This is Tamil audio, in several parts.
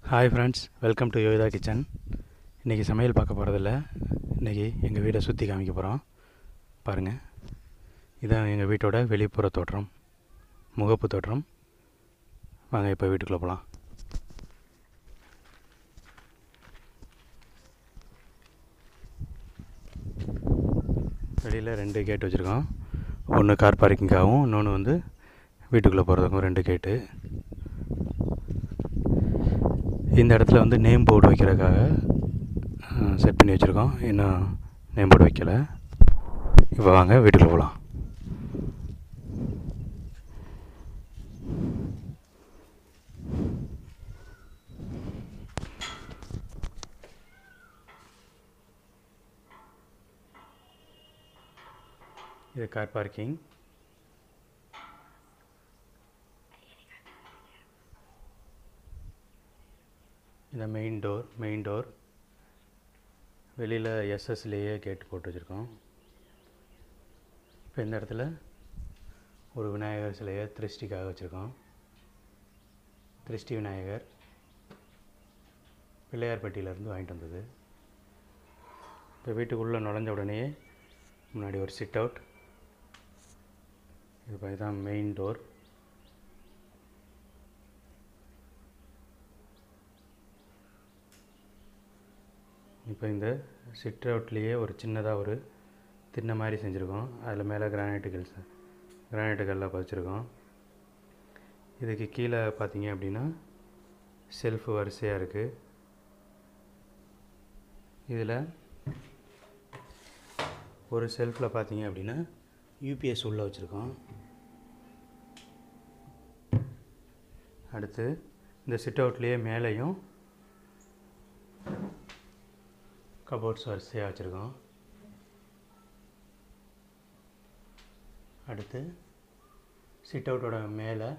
Hi friends welcome to Yogita kitchen இன்றைக்கி சமையல் பார்க்க போகிறதில்ல இன்றைக்கி எங்கள் வீடை சுற்றி காமிக்க போகிறோம் பாருங்கள் இதான் எங்கள் வீட்டோட வெளிப்புற தோற்றம் முகப்பு தோற்றம் வாங்க இப்போ வீட்டுக்குள்ளே போகலாம் வெளியில் ரெண்டு கேட் வச்சுருக்கோம் ஒன்று கார் பார்க்கிங்காகவும் இன்னொன்று வந்து வீட்டுக்குள்ளே போகிறதுக்கும் ரெண்டு கேட்டு இந்த இடத்துல வந்து நேம் போர்டு வைக்கிறதுக்காக செட் பண்ணி வச்சுருக்கோம் இன்னும் நேம் போர்டு வைக்கல இப்போ வாங்க வீட்டுக்குள்ள போகலாம் இது கார் பார்க்கிங் இந்த மெயின் டோர் மெயின் டோர் வெளியில் எஸ்எஸ்லேயே கேட் போட்டு வச்சுருக்கோம் இப்போ இந்த இடத்துல ஒரு விநாயகர் சிலையை திருஷ்டிக்காக வச்சுருக்கோம் திருஷ்டி விநாயகர் பிள்ளையார்பட்டியிலேருந்து வாங்கிட்டு வந்தது இப்போ வீட்டுக்குள்ளே நுழைஞ்ச உடனே முன்னாடி ஒரு சிட் அவுட் இது பார்த்து தான் மெயின் டோர் இப்போ இந்த சிட் அவுட்லேயே ஒரு சின்னதாக ஒரு திண்ணை மாதிரி செஞ்சுருக்கோம் அதில் மேலே கிரானைட்டுகள் கிரானைட்டுகளில் பதிச்சிருக்கோம் இதுக்கு கீழே பார்த்தீங்க அப்படின்னா செல்ஃப் வரிசையாக இருக்குது இதில் ஒரு செல்ஃபில் பார்த்தீங்க அப்படின்னா யூபிஎஸ் உள்ளே வச்சுருக்கோம் அடுத்து இந்த சிட் அவுட்லேயே மேலேயும் கபோர்ட்ஸ் வரிசையாக வச்சுருக்கோம் அடுத்து சிட் அவுட்டோட மேலே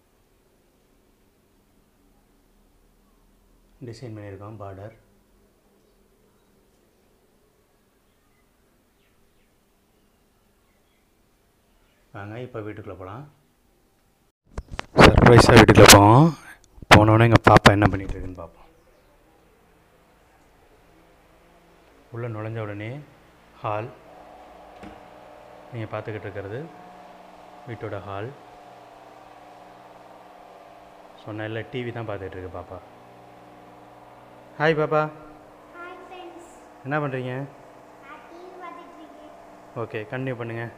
டிசைன் பண்ணியிருக்கோம் பார்டர் வாங்க இப்போ வீட்டுக்குள்ளே போகலாம் சர்ப்ரைஸாக வீட்டுக்குள்ளே போவோம் போனோடனே எங்கள் பாப்பா என்ன பண்ணிகிட்டு இருக்குன்னு பார்ப்போம் உள்ளே நுழைஞ்ச உடனே ஹால் நீங்கள் பார்த்துக்கிட்டு இருக்கிறது வீட்டோட ஹால் சொன்ன இல்லை டிவி தான் பார்த்துக்கிட்டு இருக்கு பாப்பா ஹாய் பாப்பா ஹாய் ஃப்ரெண்ட்ஸ் என்ன பண்ணுறீங்க நான் டிவி பார்த்துட்டு இருக்கேன் ஓகே கண்டினியூ பண்ணுங்கள்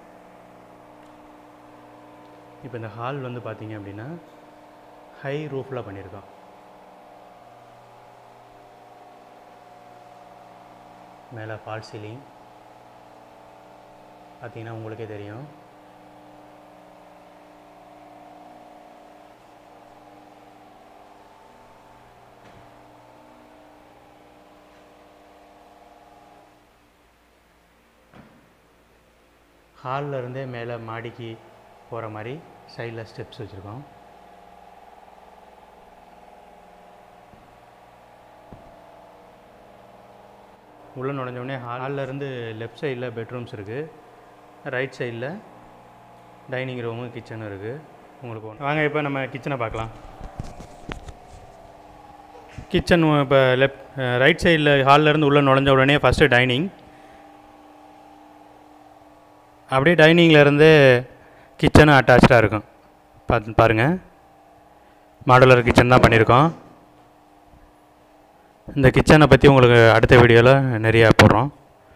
இப்போ இந்த ஹால் வந்து பார்த்தீங்க அப்படின்னா ஹை ரூஃபில் பண்ணியிருக்கோம் மேலே ஃபால் சீலிங் பார்த்தீங்கன்னா உங்களுக்கே தெரியும் ஹாலில் இருந்தே மேலே மாடிக்கு போகிற மாதிரி சைடில் ஸ்டெப்ஸ் வச்சுருக்கோம் உள்ளே நுழைஞ்சோடனே ஹாலில் இருந்து லெஃப்ட் சைடில் பெட்ரூம்ஸ் இருக்குது ரைட் சைடில் டைனிங் ரூமு கிச்சனும் இருக்குது உங்களுக்கு ஒன்று வாங்க இப்போ நம்ம கிச்சனை பார்க்கலாம் கிச்சன் இப்போ லெஃப்ட் ரைட் சைடில் ஹாலில் இருந்து உள்ளே நுழைஞ்ச உடனே ஃபஸ்ட்டு டைனிங் அப்படியே டைனிங்கில் இருந்து கிச்சனும் அட்டாச்சாக இருக்கும் பார்த்து பாருங்கள் மாடுலர் கிச்சன் தான் பண்ணியிருக்கோம் இந்த கிச்சனை பற்றி உங்களுக்கு அடுத்த வீடியோவில் நிறையா போடுறோம்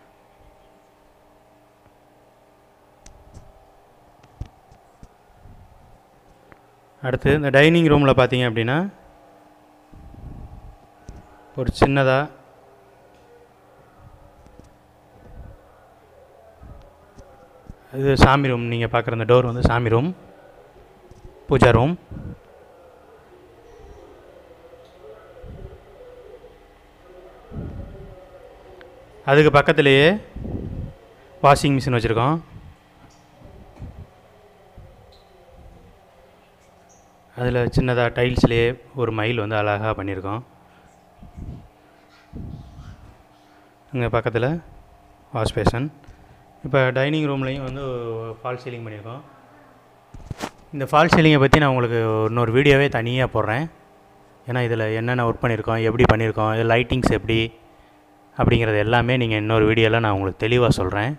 அடுத்து இந்த டைனிங் ரூமில் பார்த்தீங்க அப்படின்னா ஒரு சின்னதாக இது சாமி ரூம் நீங்கள் பார்க்குற அந்த டோர் வந்து சாமி ரூம் பூஜா ரூம் அதுக்கு பக்கத்துலேயே வாஷிங் மிஷின் வச்சுருக்கோம் அதில் சின்னதாக டைல்ஸ்லேயே ஒரு மயில் வந்து அழகாக பண்ணியிருக்கோம் இங்கே பக்கத்தில் வாஷ் பேஷன் இப்போ டைனிங் ரூம்லேயும் வந்து ஃபால் சீலிங் பண்ணியிருக்கோம் இந்த ஃபால் சீலிங்கை பற்றி நான் உங்களுக்கு இன்னொரு வீடியோவே தனியாக போடுறேன் ஏன்னா இதில் என்னென்ன ஒர்க் பண்ணியிருக்கோம் எப்படி பண்ணியிருக்கோம் இது லைட்டிங்ஸ் எப்படி அப்படிங்கிறது எல்லாமே நீங்கள் இன்னொரு வீடியோவில் நான் உங்களுக்கு தெளிவாக சொல்கிறேன்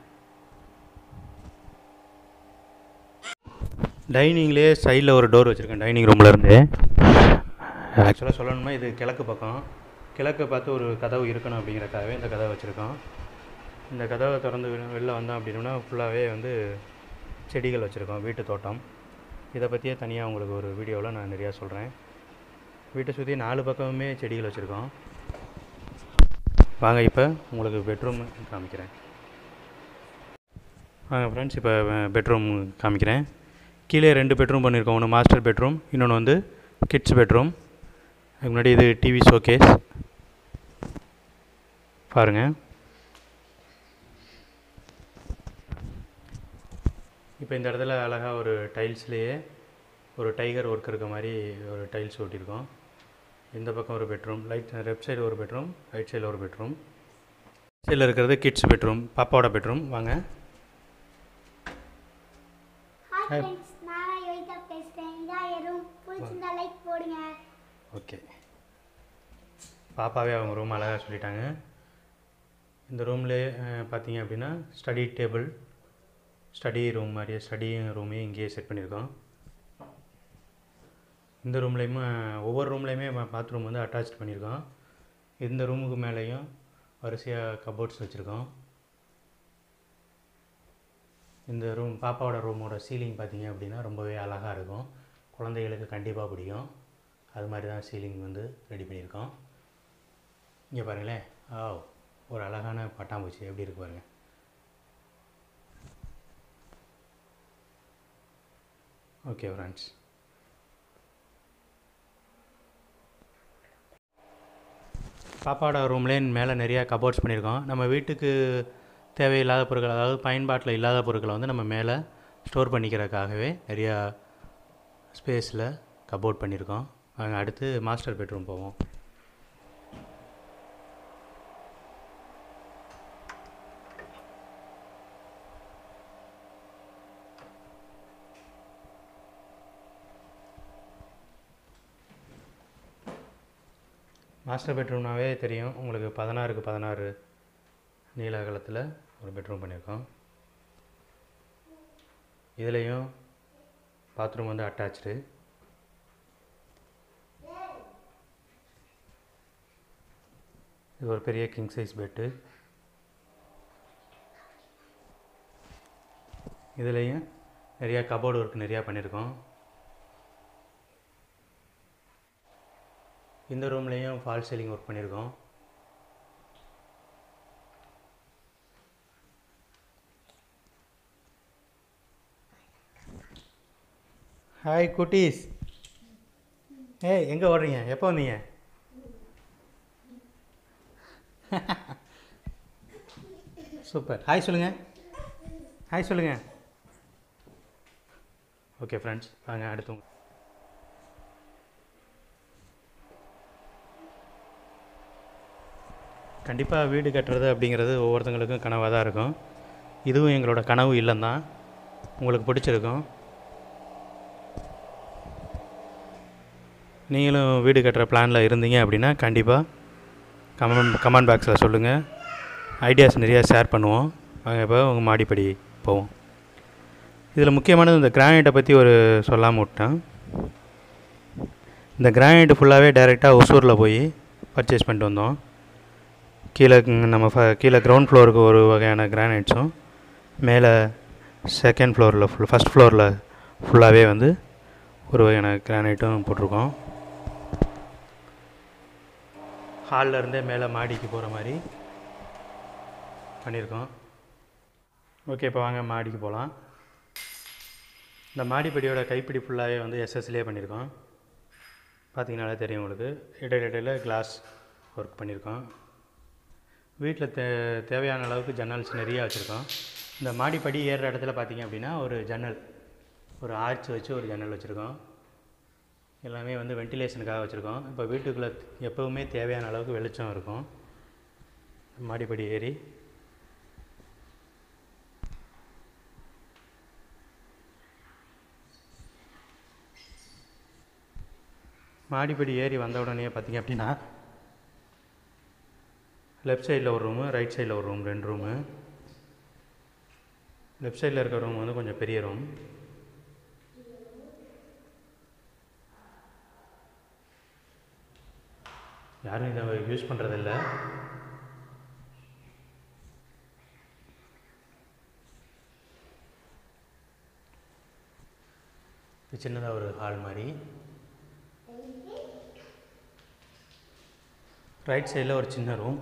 டைனிங்லேயே சைடில் ஒரு டோர் வச்சுருக்கேன் டைனிங் ரூமில் இருந்து ஆக்சுவலாக சொல்லணும்னா இது கிழக்கு பக்கம் கிழக்கு பார்த்து ஒரு கதவு இருக்கணும் அப்படிங்கிறக்காகவே இந்த கதவை வச்சுருக்கோம் இந்த கதவை திறந்து வெளி- வெளில வந்தோம் அப்படின்னா ஃபுல்லாகவே வந்து செடிகள் வச்சுருக்கோம் வீட்டு தோட்டம் இதை பற்றியே தனியாக உங்களுக்கு ஒரு வீடியோவில் நான் நிறையா சொல்கிறேன் வீட்டை சுற்றி நாலு பக்கமுமே செடிகள் வச்சுருக்கோம் வாங்க இப்போ உங்களுக்கு பெட்ரூம் காமிக்கிறேன் வாங்க ஃப்ரெண்ட்ஸ் இப்போ பெட்ரூம் காமிக்கிறேன் கீழே ரெண்டு பெட்ரூம் பண்ணியிருக்கோம் ஒன்று மாஸ்டர் பெட்ரூம் இன்னொன்று வந்து கிட்ஸ் பெட்ரூம் அதுக்கு முன்னாடி இது டிவி ஷோகேஸ் பாருங்கள் இப்போ இந்த இடத்துல அழகாக ஒரு டைல்ஸ்லேயே ஒரு டைகர் ஒர்க் இருக்க மாதிரி ஒரு டைல்ஸ் ஒட்டியிருக்கோம் இந்த பக்கம் ஒரு பெட்ரூம் லைட் லெஃப்ட் சைடு ஒரு பெட்ரூம் ரைட் சைடில் ஒரு பெட்ரூம் சைடில் இருக்கிறது கிட்ஸ் பெட்ரூம் பாப்பாவோட பெட்ரூம் வாங்க ஹாய் Hi. ஃப்ரெண்ட்ஸ் நான் யோகிதா பேசுகிறேன் இதான் எறும் பிடிச்சிருந்தா லைக் போடுங்க ஓகே பாப்பாவே அவங்க ரூம் அழகாக சொல்லிட்டாங்க இந்த ரூம்லே பார்த்தீங்க அப்படின்னா ஸ்டடி டேபிள் ஸ்டடி ரூம் மாதிரியே ஸ்டடி ரூமே இங்கேயே செட் பண்ணியிருக்கோம் இந்த ரூம்லேயுமே ஒவ்வொரு ரூம்லேயுமே பாத்ரூம் வந்து அட்டாச் பண்ணியிருக்கோம் இந்த ரூமுக்கு மேலேயும் வரிசையாக கபோர்ட்ஸ் வச்சுருக்கோம் இந்த ரூம் பாப்பாவோட ரூமோட சீலிங் பார்த்தீங்க அப்படின்னா ரொம்பவே அழகாக இருக்கும் குழந்தைகளுக்கு கண்டிப்பாக பிடிக்கும் அது மாதிரி தான் சீலிங் வந்து ரெடி பண்ணியிருக்கோம் இங்கே பாருங்களேன் ஆ ஒரு அழகான பட்டாம்பூச்சி எப்படி இருக்கு பாருங்க ஓகே ஃப்ரெண்ட்ஸ் பாப்பாவோட ரூம்லேயே மேலே நிறையா கபோர்ட்ஸ் பண்ணியிருக்கோம் நம்ம வீட்டுக்கு தேவையில்லாத பொருட்கள் அதாவது பயன்பாட்டில் இல்லாத பொருட்களை வந்து நம்ம மேலே ஸ்டோர் பண்ணிக்கிறதுக்காகவே நிறையா ஸ்பேஸில் கபோர்ட் பண்ணியிருக்கோம் நாங்கள் அடுத்து மாஸ்டர் பெட்ரூம் போவோம் மாஸ்டர் பெட்ரூம்னாவே தெரியும் உங்களுக்கு பதினாறுக்கு பதினாறு நீல அகலத்தில் ஒரு பெட்ரூம் பண்ணியிருக்கோம் இதுலேயும் பாத்ரூம் வந்து அட்டாச்சு இது ஒரு பெரிய கிங் சைஸ் பெட்டு இதுலேயும் நிறையா கபோர்டு ஒர்க் நிறையா பண்ணியிருக்கோம் இந்த ரூம்லேயும் ஃபால் சீலிங் ஒர்க் பண்ணியிருக்கோம் ஹாய் குட்டீஸ் ஏய் எங்கே ஓடுறீங்க எப்போ வந்தீங்க சூப்பர் ஹாய் சொல்லுங்கள் ஹாய் சொல்லுங்கள் ஓகே ஃப்ரெண்ட்ஸ் வாங்க அடுத்து உங்க- கண்டிப்பாக வீடு கட்டுறது அப்படிங்கிறது ஒவ்வொருத்தங்களுக்கும் கனவாக தான் இருக்கும் இதுவும் எங்களோட கனவு இல்லைந்தான் உங்களுக்கு பிடிச்சிருக்கும் நீங்களும் வீடு கட்டுற பிளானில் இருந்தீங்க அப்படின்னா கண்டிப்பாக கமெண்ட் கமெண்ட் பாக்ஸில் சொல்லுங்கள் ஐடியாஸ் நிறையா ஷேர் பண்ணுவோம் வாங்க இப்போ உங்கள் மாடிப்படி போவோம் இதில் முக்கியமானது இந்த கிரானைட்டை பற்றி ஒரு சொல்லாமல் விட்டேன் இந்த கிரானைட் ஃபுல்லாகவே டைரெக்டாக ஒசூரில் போய் பர்ச்சேஸ் பண்ணிட்டு வந்தோம் கீழே ம், நம்ம ஃப கீழே கிரவுண்ட் ஃப்ளோருக்கு ஒரு வகையான கிரானைட்ஸும் மேலே செகண்ட் ஃப்ளோரில் ஃபுல் ஃபஸ்ட் ஃப்ளோரில் ஃபுல்லாகவே வந்து ஒரு வகையான கிரானைட்டும் போட்டிருக்கோம் ஹாலில் இருந்தே மேலே மாடிக்கு போகிற மாதிரி பண்ணியிருக்கோம் ஓகே இப்போ வாங்க மாடிக்கு போகலாம் இந்த மாடிப்படியோட கைப்பிடி ஃபுல்லாகவே வந்து எஸ்எஸ்லேயே பண்ணியிருக்கோம் பார்த்தீங்கனாலே தெரியும் உங்களுக்கு இடையில இடையில கிளாஸ் ஒர்க் பண்ணியிருக்கோம் வீட்டில் தே தேவையான அளவுக்கு ஜன்னல்ஸ் நிறையா வச்சுருக்கோம் இந்த மாடிப்படி ஏறுற இடத்துல பார்த்தீங்க அப்படின்னா ஒரு ஜன்னல் ஒரு ஆர்ச் வச்சு ஒரு ஜன்னல் வச்சுருக்கோம் எல்லாமே வந்து வென்டிலேஷனுக்காக வச்சுருக்கோம் இப்போ வீட்டுக்குள்ளே எப்போவுமே தேவையான அளவுக்கு வெளிச்சம் இருக்கும் மாடிப்படி ஏறி மாடிப்படி ஏறி வந்த உடனே பார்த்தீங்க அப்படின்னா லெஃப்ட் சைடில் ஒரு ரூமு ரைட் சைடில் ஒரு ரூம் ரெண்டு ரூமு லெஃப்ட் சைடில் இருக்க ரூம் வந்து கொஞ்சம் பெரிய ரூம் யாரும் இதை யூஸ் பண்ணுறதில்ல இது சின்னதாக ஒரு ஹால் மாதிரி ரைட் சைடில் ஒரு சின்ன ரூம்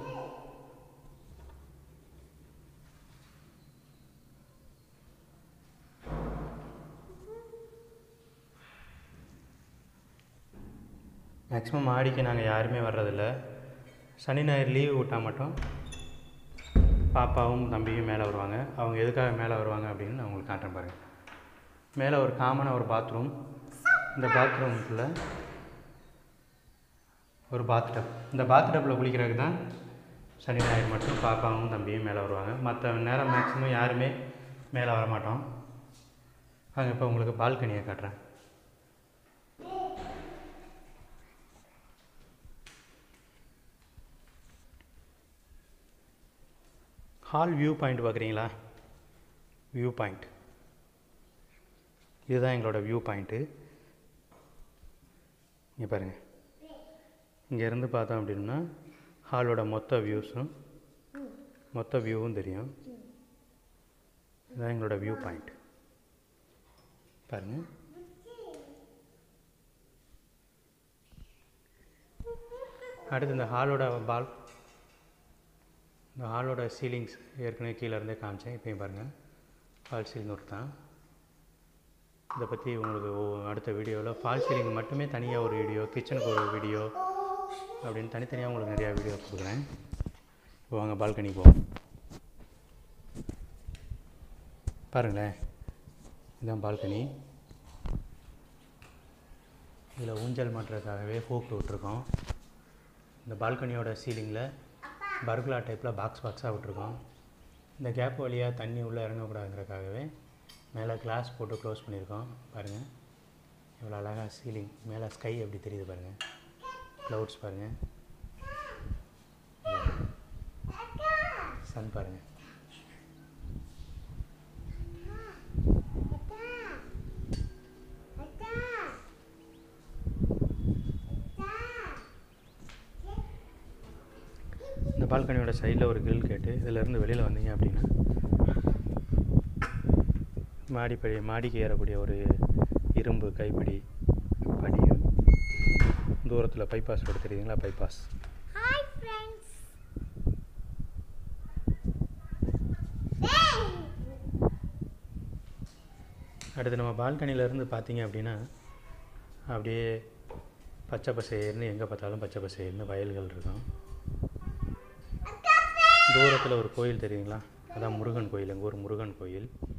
மேக்ஸிமம் மாடிக்கு நாங்கள் யாருமே வர்றதில்ல சனி ஞாயிறு லீவு விட்டால் மட்டும் பாப்பாவும் தம்பியும் மேலே வருவாங்க அவங்க எதுக்காக மேலே வருவாங்க அப்படின்னு நான் உங்களுக்கு காட்டுறேன் பாருங்கள் மேலே ஒரு காமனாக ஒரு பாத்ரூம் இந்த பாத்ரூம்குள்ள ஒரு பாத்டப் இந்த பாத்டப்பில் குளிக்கிறதுக்கு தான் சனி ஞாயிறு மட்டும் பாப்பாவும் தம்பியும் மேலே வருவாங்க மற்ற நேரம் மேக்ஸிமம் யாருமே மேலே வர மாட்டோம் அங்கே இப்போ உங்களுக்கு பால்கனியை காட்டுறேன் ஹால் வியூ பாயிண்ட் பார்க்குறீங்களா வியூ பாயிண்ட் இதுதான் எங்களோட வியூ பாயிண்ட்டு இங்கே பாருங்கள் இங்கேருந்து பார்த்தோம் அப்படின்னா ஹாலோட மொத்த வியூஸும் மொத்த வியூவும் தெரியும் இதுதான் எங்களோட வியூ பாயிண்ட் பாருங்கள் அடுத்து இந்த ஹாலோட பால் இந்த ஹாலோட சீலிங்ஸ் ஏற்கனவே கீழே இருந்தே காமிச்சேன் இப்போயும் பாருங்கள் ஃபால் சீலிங் ஒர்க் தான் இதை பற்றி உங்களுக்கு ஒ- அடுத்த வீடியோவில் ஃபால் சீலிங் மட்டுமே தனியாக ஒரு வீடியோ கிச்சனுக்கு ஒரு வீடியோ அப்படின்னு தனித்தனியாக உங்களுக்கு நிறையா வீடியோ கொடுக்குறேன் இப்போ வாங்க பால்கனிக்கு போவோம் பாருங்களேன் இதுதான் பால்கனி இதில் ஊஞ்சல் மாட்டுறதுக்காகவே ஹூக் விட்ருக்கோம் இந்த பால்கனியோட சீலிங்கில் பர்குலா டைப்பில் பாக்ஸ் பாக்ஸாக விட்ருக்கோம் இந்த கேப் வழியாக தண்ணி உள்ளே இறங்கக்கூடாதுங்கிறதுக்காகவே மேலே கிளாஸ் போட்டு க்ளோஸ் பண்ணியிருக்கோம் பாருங்கள் எவ்வளோ அழகாக சீலிங் மேலே ஸ்கை எப்படி தெரியுது பாருங்கள் க்ளவுட்ஸ் பாருங்கள் சன் பாருங்கள் இந்த பால்கனியோட சைடில் ஒரு கிரில் கேட்டு இதிலேருந்து வெளியில் வந்தீங்க அப்படின்னா மாடிப்படி மாடிக்கு ஏறக்கூடிய ஒரு இரும்பு கைப்பிடி படியும் தூரத்தில் பைபாஸ் ரோடு தெரியுதுங்களா பைபாஸ் ஹாய் ஃப்ரெண்ட்ஸ் அடுத்து நம்ம பால்கனியிலேருந்து பார்த்தீங்க அப்படின்னா அப்படியே பச்சை பசேர்னு எங்கே பார்த்தாலும் பச்சை பசேர்னு வயல்கள் இருக்கும் தூரத்தில் ஒரு கோயில் தெரியுங்களா அதான் முருகன் கோயில் எங்கள் ஊர் முருகன் கோயில்